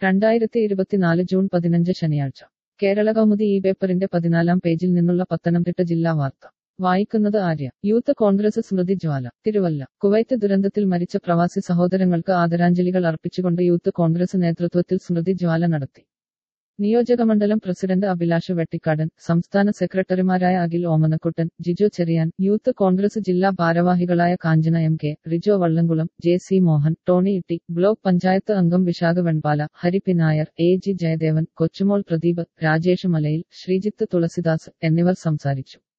രണ്ടായിരത്തി ഇരുപത്തിനാല് ജൂൺ പതിനഞ്ച് ശനിയാഴ്ച കേരള കൗമുദി ഈ പേപ്പറിന്റെ പതിനാലാം പേജിൽ നിന്നുള്ള പത്തനംതിട്ട ജില്ലാ വാർത്ത വായിക്കുന്നത് ആര്യ യൂത്ത് കോൺഗ്രസ് സ്മൃതി ജ്വാല തിരുവല്ല കുവൈത്ത് ദുരന്തത്തിൽ മരിച്ച പ്രവാസി സഹോദരങ്ങൾക്ക് ആദരാഞ്ജലികൾ അർപ്പിച്ചുകൊണ്ട് യൂത്ത് കോൺഗ്രസ് നേതൃത്വത്തിൽ സ്മൃതി ജ്വാല നടത്തി നിയോജകമണ്ഡലം പ്രസിഡന്റ് അഭിലാഷ് വെട്ടിക്കാടൻ സംസ്ഥാന സെക്രട്ടറിമാരായ അഖിൽ ഓമനക്കുട്ടൻ ജിജോ ചെറിയാൻ യൂത്ത് കോൺഗ്രസ് ജില്ലാ ഭാരവാഹികളായ Kanchana M K Rijo Vallamkulam J C Mohan Tony Itty block panchayat അംഗം Vishakha Venpala Hari P Nair A G Jayadevan Kochumol Pradeep Rajesh Malayil Sreejith Tulsidas എന്നിവർ സംസാരിച്ചു